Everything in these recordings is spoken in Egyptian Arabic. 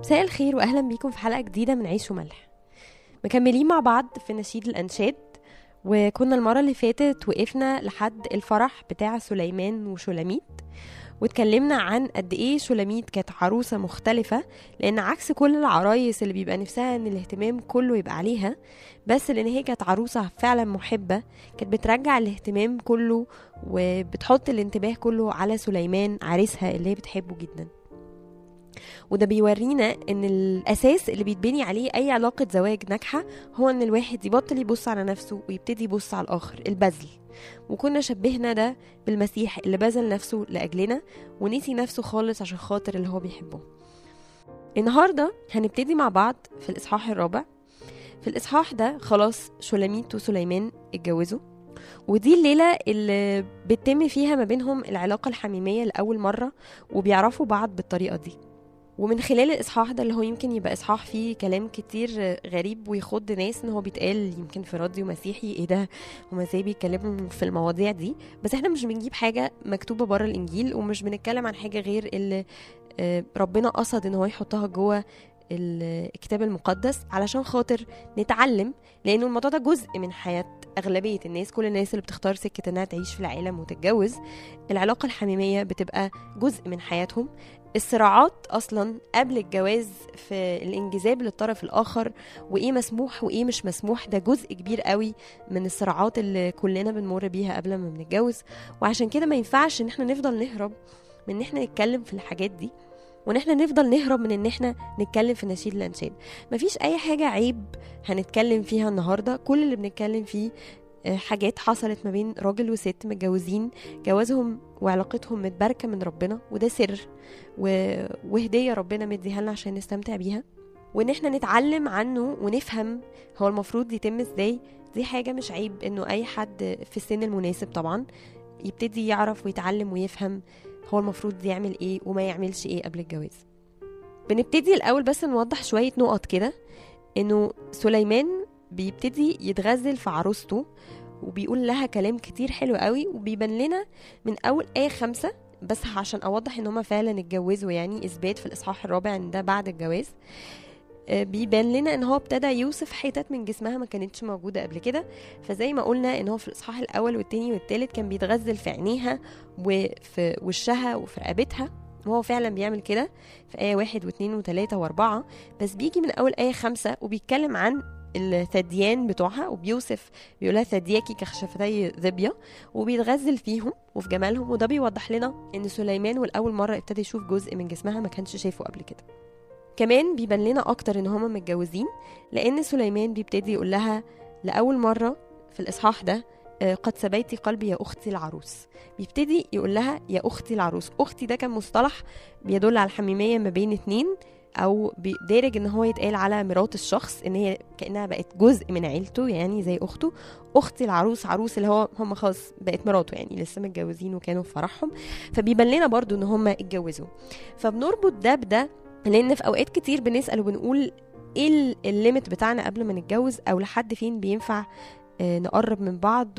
مساء الخير واهلا بيكم في حلقه جديده من عيش وملح مكملين مع بعض في نشيد الانشاد وكنا المره اللي فاتت وقفنا لحد الفرح بتاع سليمان وشلاميت واتكلمنا عن قد ايه شلاميت كانت عروسه مختلفه لان عكس كل العرايس اللي بيبقى نفسها ان الاهتمام كله يبقى عليها بس لان هي كانت عروسه فعلا محبه كانت بترجع الاهتمام كله وبتحط الانتباه كله على سليمان عريسها اللي هي بتحبه جدا وده بيورينا ان الاساس اللي بيتبني عليه اي علاقه زواج ناجحه هو ان الواحد يبطل يبص على نفسه ويبتدي يبص على الاخر البذل وكنا شبهنا ده بالمسيح اللي بذل نفسه لاجلنا ونسي نفسه خالص عشان خاطر اللي هو بيحبه النهارده هنبتدي مع بعض في الاصحاح الرابع في الاصحاح ده خلاص شلاميت وسليمان اتجوزوا ودي الليلة اللي بتتم فيها ما بينهم العلاقة الحميمية لأول مرة وبيعرفوا بعض بالطريقة دي ومن خلال الاصحاح ده اللي هو يمكن يبقى اصحاح فيه كلام كتير غريب ويخض ناس ان هو بيتقال يمكن في راديو مسيحي ايه ده هما ازاي بيتكلموا في المواضيع دي بس احنا مش بنجيب حاجه مكتوبه بره الانجيل ومش بنتكلم عن حاجه غير اللي ربنا قصد ان هو يحطها جوه الكتاب المقدس علشان خاطر نتعلم لانه الموضوع ده جزء من حياه اغلبيه الناس كل الناس اللي بتختار سكه انها تعيش في العالم وتتجوز العلاقه الحميميه بتبقى جزء من حياتهم الصراعات اصلا قبل الجواز في الانجذاب للطرف الاخر وايه مسموح وايه مش مسموح ده جزء كبير قوي من الصراعات اللي كلنا بنمر بيها قبل ما بنتجوز وعشان كده ما ينفعش ان احنا نفضل نهرب من ان احنا نتكلم في الحاجات دي وان احنا نفضل نهرب من ان احنا نتكلم في نشيد الانشاد مفيش اي حاجه عيب هنتكلم فيها النهارده كل اللي بنتكلم فيه حاجات حصلت ما بين راجل وست متجوزين جوازهم وعلاقتهم متباركة من ربنا وده سر و... وهدية ربنا مديها لنا عشان نستمتع بيها وان احنا نتعلم عنه ونفهم هو المفروض يتم ازاي دي حاجة مش عيب انه اي حد في السن المناسب طبعا يبتدي يعرف ويتعلم ويفهم هو المفروض يعمل ايه وما يعملش ايه قبل الجواز بنبتدي الاول بس نوضح شوية نقط كده انه سليمان بيبتدي يتغزل في عروسته وبيقول لها كلام كتير حلو قوي وبيبان لنا من اول ايه خمسة بس عشان اوضح ان هما فعلا اتجوزوا يعني اثبات في الاصحاح الرابع ان ده بعد الجواز بيبان لنا ان هو ابتدى يوصف حتت من جسمها ما كانتش موجوده قبل كده فزي ما قلنا ان هو في الاصحاح الاول والتاني والتالت كان بيتغزل في عينيها وفي وشها وفي رقبتها وهو فعلا بيعمل كده في آية واحد واثنين وثلاثة وأربعة بس بيجي من أول آية خمسة وبيتكلم عن الثديان بتوعها وبيوصف بيقولها ثدياكي كخشفتي ذبية وبيتغزل فيهم وفي جمالهم وده بيوضح لنا ان سليمان والاول مرة ابتدى يشوف جزء من جسمها ما كانش شايفه قبل كده كمان بيبان لنا اكتر ان هما متجوزين لان سليمان بيبتدي يقول لها لاول مرة في الاصحاح ده قد سبيتي قلبي يا اختي العروس بيبتدي يقول لها يا اختي العروس اختي ده كان مصطلح بيدل على الحميميه ما بين اتنين او دارج ان هو يتقال على مرات الشخص ان هي كانها بقت جزء من عيلته يعني زي اخته اختي العروس عروس اللي هو هم خلاص بقت مراته يعني لسه متجوزين وكانوا في فرحهم فبيبان لنا برضو ان هم اتجوزوا فبنربط ده بده لان في اوقات كتير بنسال وبنقول ايه الليمت بتاعنا قبل ما نتجوز او لحد فين بينفع نقرب من بعض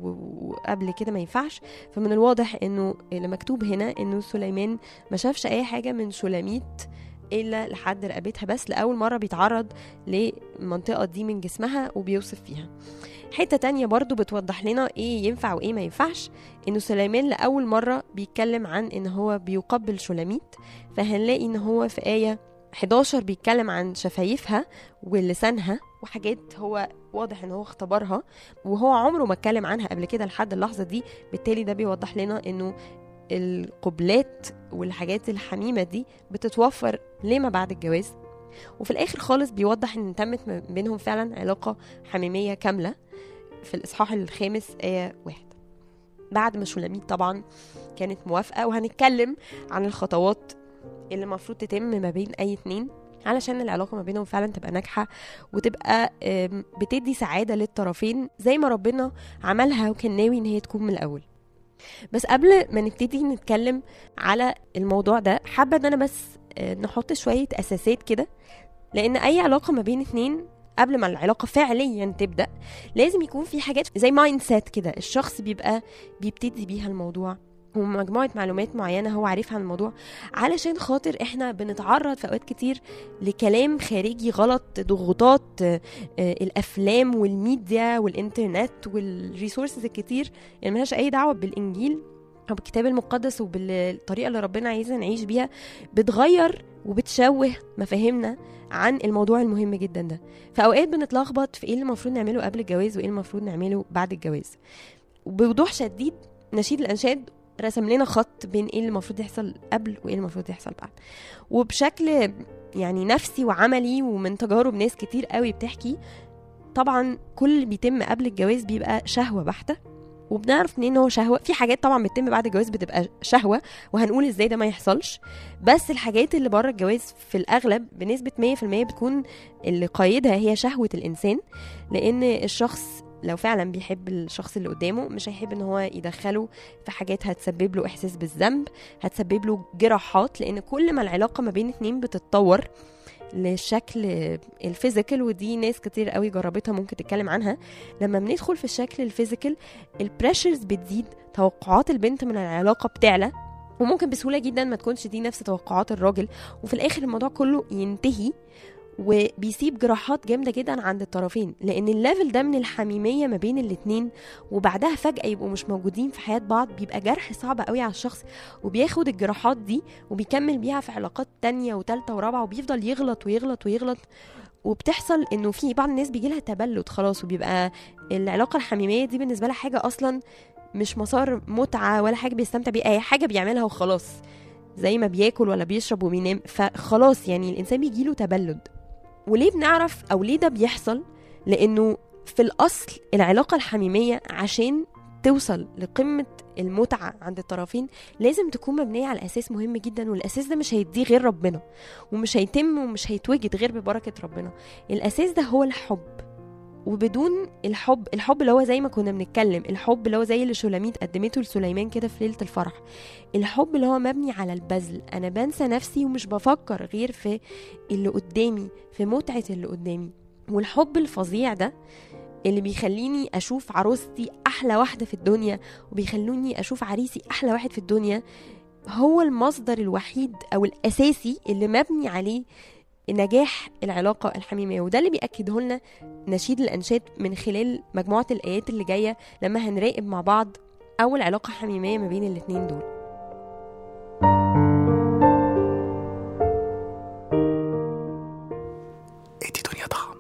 وقبل كده ما ينفعش فمن الواضح انه اللي مكتوب هنا انه سليمان ما شافش اي حاجه من شلاميت الا لحد رقبتها بس لاول مره بيتعرض للمنطقه دي من جسمها وبيوصف فيها حته تانية برضو بتوضح لنا ايه ينفع وايه ما ينفعش انه سليمان لاول مره بيتكلم عن ان هو بيقبل شلاميت فهنلاقي ان هو في ايه 11 بيتكلم عن شفايفها ولسانها وحاجات هو واضح ان هو اختبرها وهو عمره ما اتكلم عنها قبل كده لحد اللحظه دي بالتالي ده بيوضح لنا انه القبلات والحاجات الحميمه دي بتتوفر لما بعد الجواز وفي الاخر خالص بيوضح ان تمت بينهم فعلا علاقه حميميه كامله في الاصحاح الخامس ايه واحد بعد ما شلاميت طبعا كانت موافقه وهنتكلم عن الخطوات اللي المفروض تتم ما بين اي اتنين علشان العلاقه ما بينهم فعلا تبقى ناجحه وتبقى بتدي سعاده للطرفين زي ما ربنا عملها وكان ناوي ان هي تكون من الاول بس قبل ما نبتدي نتكلم على الموضوع ده حابه ان انا بس نحط شويه اساسات كده لان اي علاقه ما بين اتنين قبل ما العلاقه فعليا تبدا لازم يكون في حاجات زي مايند سيت كده الشخص بيبقى بيبتدي بيها الموضوع ومجموعة معلومات معينة هو عارفها عن الموضوع علشان خاطر احنا بنتعرض في اوقات كتير لكلام خارجي غلط ضغوطات آه، آه، الافلام والميديا والانترنت والريسورسز الكتير اللي ملهاش اي دعوة بالانجيل او بالكتاب المقدس وبالطريقة اللي ربنا عايزنا نعيش بيها بتغير وبتشوه مفاهيمنا عن الموضوع المهم جدا ده فاوقات بنتلخبط في ايه اللي المفروض نعمله قبل الجواز وايه اللي المفروض نعمله بعد الجواز وبوضوح شديد نشيد الانشاد رسم لنا خط بين ايه اللي المفروض يحصل قبل وايه اللي المفروض يحصل بعد وبشكل يعني نفسي وعملي ومن تجارب ناس كتير قوي بتحكي طبعا كل اللي بيتم قبل الجواز بيبقى شهوه بحته وبنعرف منين هو شهوه في حاجات طبعا بتتم بعد الجواز بتبقى شهوه وهنقول ازاي ده ما يحصلش بس الحاجات اللي بره الجواز في الاغلب بنسبه 100% بتكون اللي قايدها هي شهوه الانسان لان الشخص لو فعلا بيحب الشخص اللي قدامه مش هيحب ان هو يدخله في حاجات هتسبب له احساس بالذنب هتسبب له جراحات لان كل ما العلاقه ما بين اتنين بتتطور للشكل الفيزيكال ودي ناس كتير قوي جربتها ممكن تتكلم عنها لما بندخل في الشكل الفيزيكال البريشرز بتزيد توقعات البنت من العلاقه بتعلى وممكن بسهوله جدا ما تكونش دي نفس توقعات الراجل وفي الاخر الموضوع كله ينتهي وبيسيب جراحات جامده جدا عند الطرفين لان الليفل ده من الحميميه ما بين الاتنين وبعدها فجاه يبقوا مش موجودين في حياه بعض بيبقى جرح صعب قوي على الشخص وبياخد الجراحات دي وبيكمل بيها في علاقات تانية وتالتة ورابعة وبيفضل يغلط ويغلط ويغلط وبتحصل انه في بعض الناس بيجي لها تبلد خلاص وبيبقى العلاقه الحميميه دي بالنسبه لها حاجه اصلا مش مسار متعه ولا حاجه بيستمتع بيها اي حاجه بيعملها وخلاص زي ما بياكل ولا بيشرب وبينام فخلاص يعني الانسان بيجيله تبلد وليه بنعرف او ليه ده بيحصل لانه في الاصل العلاقه الحميميه عشان توصل لقمه المتعه عند الطرفين لازم تكون مبنيه على اساس مهم جدا والاساس ده مش هيديه غير ربنا ومش هيتم ومش هيتوجد غير ببركه ربنا الاساس ده هو الحب وبدون الحب الحب اللي هو زي ما كنا بنتكلم الحب اللي هو زي اللي شولاميت قدمته لسليمان كده في ليله الفرح الحب اللي هو مبني على البذل انا بنسى نفسي ومش بفكر غير في اللي قدامي في متعه اللي قدامي والحب الفظيع ده اللي بيخليني اشوف عروستي احلى واحده في الدنيا وبيخلوني اشوف عريسي احلى واحد في الدنيا هو المصدر الوحيد او الاساسي اللي مبني عليه نجاح العلاقة الحميمية وده اللي بيأكده لنا نشيد الأنشاد من خلال مجموعة الآيات اللي جاية لما هنراقب مع بعض أول علاقة حميمية ما بين الاتنين دول ادي دنيا طعم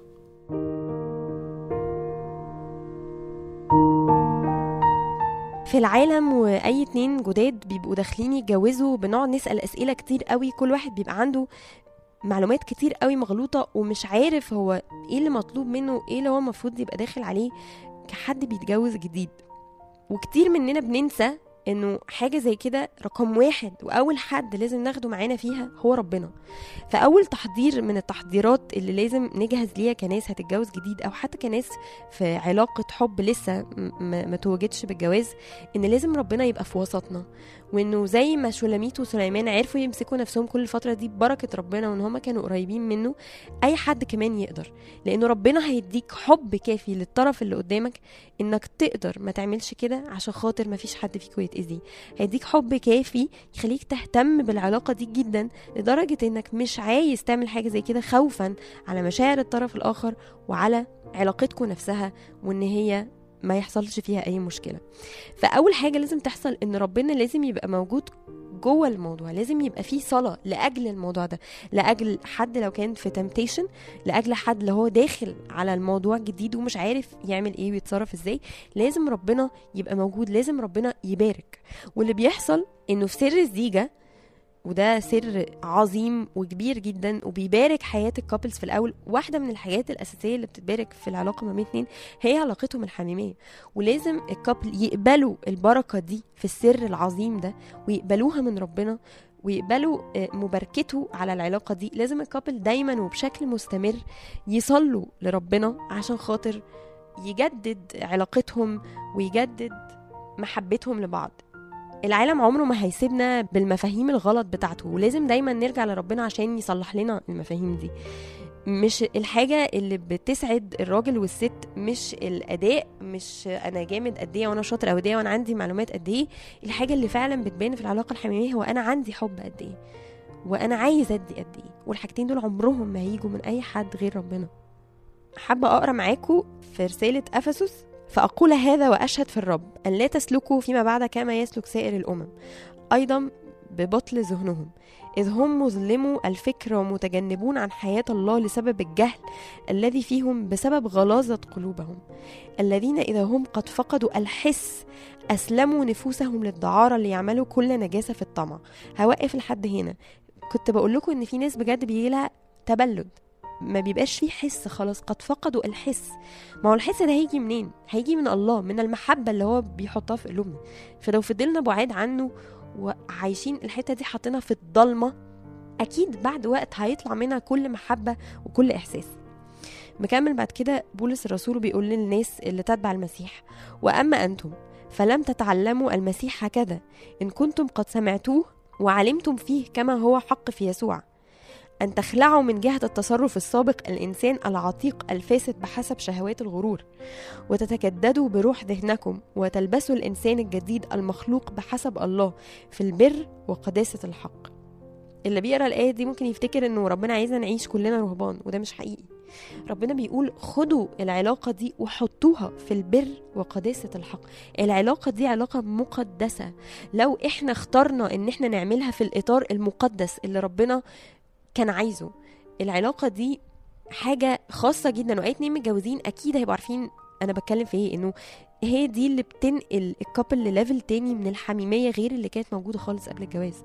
في العالم واي اتنين جداد بيبقوا داخلين يتجوزوا بنقعد نسال اسئله كتير قوي كل واحد بيبقى عنده معلومات كتير قوي مغلوطه ومش عارف هو ايه اللي مطلوب منه ايه اللي هو المفروض يبقى داخل عليه كحد بيتجوز جديد وكتير مننا بننسى انه حاجة زي كده رقم واحد واول حد لازم ناخده معانا فيها هو ربنا فاول تحضير من التحضيرات اللي لازم نجهز ليها كناس هتتجوز جديد او حتى كناس في علاقة حب لسه م- ما ما توجدش بالجواز ان لازم ربنا يبقى في وسطنا وانه زي ما شولاميت وسليمان عرفوا يمسكوا نفسهم كل الفترة دي ببركة ربنا وان هما كانوا قريبين منه اي حد كمان يقدر لانه ربنا هيديك حب كافي للطرف اللي قدامك انك تقدر ما تعملش كده عشان خاطر ما فيش حد فيكم يتأذي هيديك حب كافي يخليك تهتم بالعلاقة دي جدا لدرجة انك مش عايز تعمل حاجة زي كده خوفا على مشاعر الطرف الاخر وعلى علاقتكم نفسها وان هي ما يحصلش فيها اي مشكلة فاول حاجة لازم تحصل ان ربنا لازم يبقى موجود جوه الموضوع لازم يبقى فيه صلاة لأجل الموضوع ده لأجل حد لو كان في تمتيشن لأجل حد اللي هو داخل على الموضوع جديد ومش عارف يعمل ايه ويتصرف ازاي لازم ربنا يبقى موجود لازم ربنا يبارك واللي بيحصل انه في سر الزيجة وده سر عظيم وكبير جدا وبيبارك حياة الكابلز في الأول واحدة من الحاجات الأساسية اللي بتتبارك في العلاقة ما بين اتنين هي علاقتهم الحميمية ولازم الكابل يقبلوا البركة دي في السر العظيم ده ويقبلوها من ربنا ويقبلوا آه، مباركته على العلاقة دي لازم الكابل دايما وبشكل مستمر يصلوا لربنا عشان خاطر يجدد علاقتهم ويجدد محبتهم لبعض العالم عمره ما هيسيبنا بالمفاهيم الغلط بتاعته ولازم دايما نرجع لربنا عشان يصلح لنا المفاهيم دي مش الحاجة اللي بتسعد الراجل والست مش الأداء مش أنا جامد قد إيه وأنا شاطر قد إيه وأنا عندي معلومات قد إيه الحاجة اللي فعلا بتبان في العلاقة الحميمية هو أنا عندي حب قد إيه وأنا عايز أدي قد إيه والحاجتين دول عمرهم ما هيجوا من أي حد غير ربنا حابة أقرأ معاكم في رسالة أفسس فأقول هذا وأشهد في الرب أن لا تسلكوا فيما بعد كما يسلك سائر الأمم أيضا ببطل ذهنهم إذ هم مظلموا الفكر ومتجنبون عن حياة الله لسبب الجهل الذي فيهم بسبب غلاظة قلوبهم الذين إذا هم قد فقدوا الحس أسلموا نفوسهم للدعارة ليعملوا كل نجاسة في الطمع هوقف لحد هنا كنت بقول لكم إن في ناس بجد بيجيلها تبلد ما بيبقاش فيه حس خلاص قد فقدوا الحس ما هو الحس ده هيجي منين هيجي من الله من المحبة اللي هو بيحطها في قلوبنا فلو فضلنا بعاد عنه وعايشين الحته دي حاطينها في الضلمه اكيد بعد وقت هيطلع منها كل محبه وكل احساس مكمل بعد كده بولس الرسول بيقول للناس اللي تتبع المسيح واما انتم فلم تتعلموا المسيح هكذا ان كنتم قد سمعتوه وعلمتم فيه كما هو حق في يسوع أن تخلعوا من جهة التصرف السابق الإنسان العتيق الفاسد بحسب شهوات الغرور وتتجددوا بروح ذهنكم وتلبسوا الإنسان الجديد المخلوق بحسب الله في البر وقداسة الحق اللي بيقرا الآية دي ممكن يفتكر إنه ربنا عايزنا نعيش كلنا رهبان وده مش حقيقي ربنا بيقول خدوا العلاقة دي وحطوها في البر وقداسة الحق العلاقة دي علاقة مقدسة لو احنا اخترنا ان احنا نعملها في الإطار المقدس اللي ربنا كان عايزه العلاقة دي حاجة خاصة جدا وأي اتنين متجوزين أكيد هيبقوا عارفين أنا بتكلم في إيه إنه هي دي اللي بتنقل الكابل لليفل تاني من الحميمية غير اللي كانت موجودة خالص قبل الجواز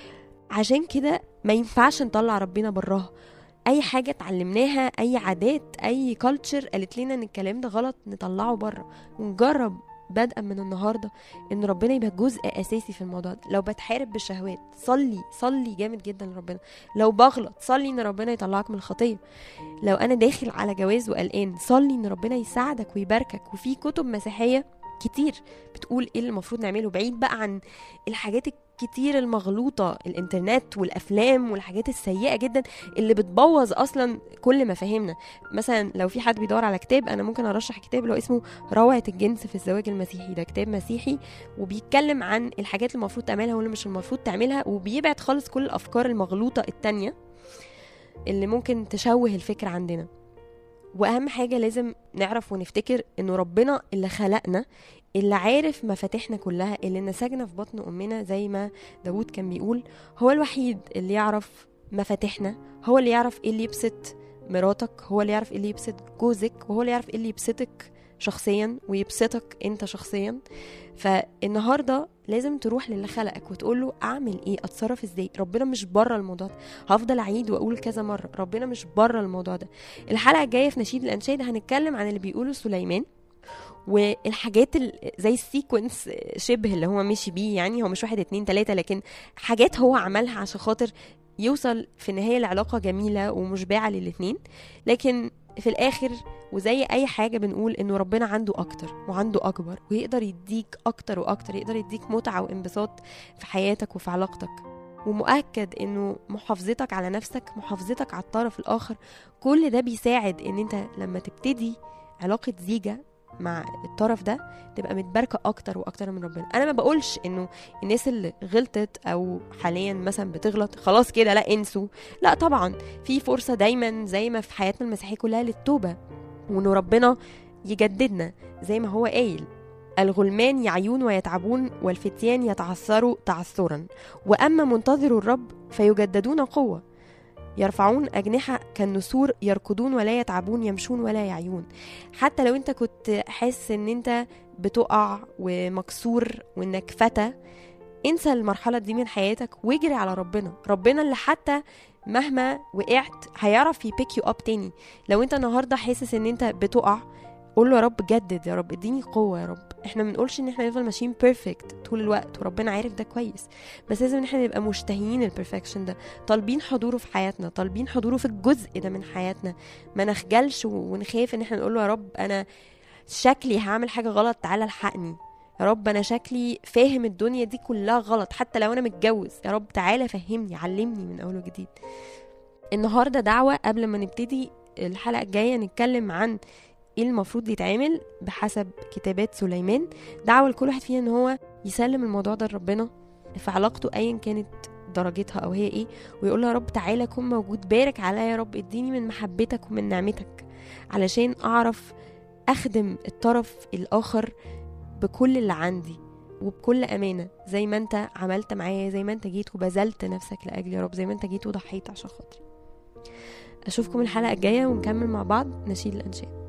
عشان كده ما ينفعش نطلع ربنا براها اي حاجه اتعلمناها اي عادات اي كلتشر قالت لنا ان الكلام ده غلط نطلعه بره ونجرب بدءا من النهارده ان ربنا يبقى جزء اساسي في الموضوع ده لو بتحارب بالشهوات صلي صلي جامد جدا لربنا لو بغلط صلي ان ربنا يطلعك من الخطيه لو انا داخل على جواز وقلقان صلي ان ربنا يساعدك ويباركك وفي كتب مسيحيه كتير بتقول ايه اللي المفروض نعمله بعيد بقى عن الحاجات الكتير المغلوطة الانترنت والافلام والحاجات السيئة جدا اللي بتبوظ اصلا كل مفاهيمنا مثلا لو في حد بيدور على كتاب انا ممكن ارشح كتاب اللي هو اسمه روعة الجنس في الزواج المسيحي ده كتاب مسيحي وبيتكلم عن الحاجات اللي المفروض تعملها واللي مش المفروض تعملها وبيبعد خالص كل الافكار المغلوطة التانية اللي ممكن تشوه الفكر عندنا واهم حاجه لازم نعرف ونفتكر انه ربنا اللي خلقنا اللي عارف مفاتيحنا كلها اللي نسجنا في بطن امنا زي ما داود كان بيقول هو الوحيد اللي يعرف مفاتيحنا هو اللي يعرف ايه اللي يبسط مراتك هو اللي يعرف ايه اللي يبسط جوزك وهو اللي يعرف ايه اللي يبسطك شخصيا ويبسطك انت شخصيا فالنهارده لازم تروح للي خلقك وتقول له اعمل ايه اتصرف ازاي ربنا مش بره الموضوع ده هفضل اعيد واقول كذا مره ربنا مش بره الموضوع ده الحلقه الجايه في نشيد الانشاد هنتكلم عن اللي بيقوله سليمان والحاجات زي السيكونس شبه اللي هو مشي بيه يعني هو مش واحد اتنين تلاتة لكن حاجات هو عملها عشان خاطر يوصل في النهاية لعلاقة جميلة ومشبعة للاتنين لكن في الآخر وزي أي حاجة بنقول إنه ربنا عنده أكتر وعنده أكبر ويقدر يديك أكتر وأكتر يقدر يديك متعة وانبساط في حياتك وفي علاقتك ومؤكد انه محافظتك على نفسك محافظتك على الطرف الاخر كل ده بيساعد ان انت لما تبتدي علاقة زيجة مع الطرف ده تبقى متباركه اكتر واكتر من ربنا انا ما بقولش انه الناس اللي غلطت او حاليا مثلا بتغلط خلاص كده لا انسوا لا طبعا في فرصه دايما زي ما في حياتنا المسيحيه كلها للتوبه وانه ربنا يجددنا زي ما هو قايل الغلمان يعيون ويتعبون والفتيان يتعثروا تعثرا واما منتظر الرب فيجددون قوه يرفعون أجنحة كالنسور يركضون ولا يتعبون يمشون ولا يعيون حتى لو انت كنت حاسس ان انت بتقع ومكسور وانك فتى انسى المرحلة دي من حياتك واجري على ربنا ربنا اللي حتى مهما وقعت هيعرف يبيك يو اب تاني لو انت النهارده حاسس ان انت بتقع قول له يا رب جدد يا رب اديني قوه يا رب احنا ما بنقولش ان احنا نفضل ماشيين بيرفكت طول الوقت وربنا عارف ده كويس بس لازم ان احنا نبقى مشتهيين البرفكشن ده طالبين حضوره في حياتنا طالبين حضوره في الجزء ده من حياتنا ما نخجلش ونخاف ان احنا نقول له يا رب انا شكلي هعمل حاجه غلط تعالى الحقني يا رب انا شكلي فاهم الدنيا دي كلها غلط حتى لو انا متجوز يا رب تعالى فهمني علمني من اول وجديد النهاردة دعوة قبل ما نبتدي الحلقة الجاية نتكلم عن ايه المفروض يتعمل بحسب كتابات سليمان دعوة لكل واحد فينا ان هو يسلم الموضوع ده لربنا في علاقته ايا كانت درجتها او هي ايه ويقول له يا رب تعالى كن موجود بارك عليا يا رب اديني من محبتك ومن نعمتك علشان اعرف اخدم الطرف الاخر بكل اللي عندي وبكل امانه زي ما انت عملت معايا زي ما انت جيت وبذلت نفسك لاجلي يا رب زي ما انت جيت وضحيت عشان خاطري اشوفكم الحلقه الجايه ونكمل مع بعض نشيد الانشاد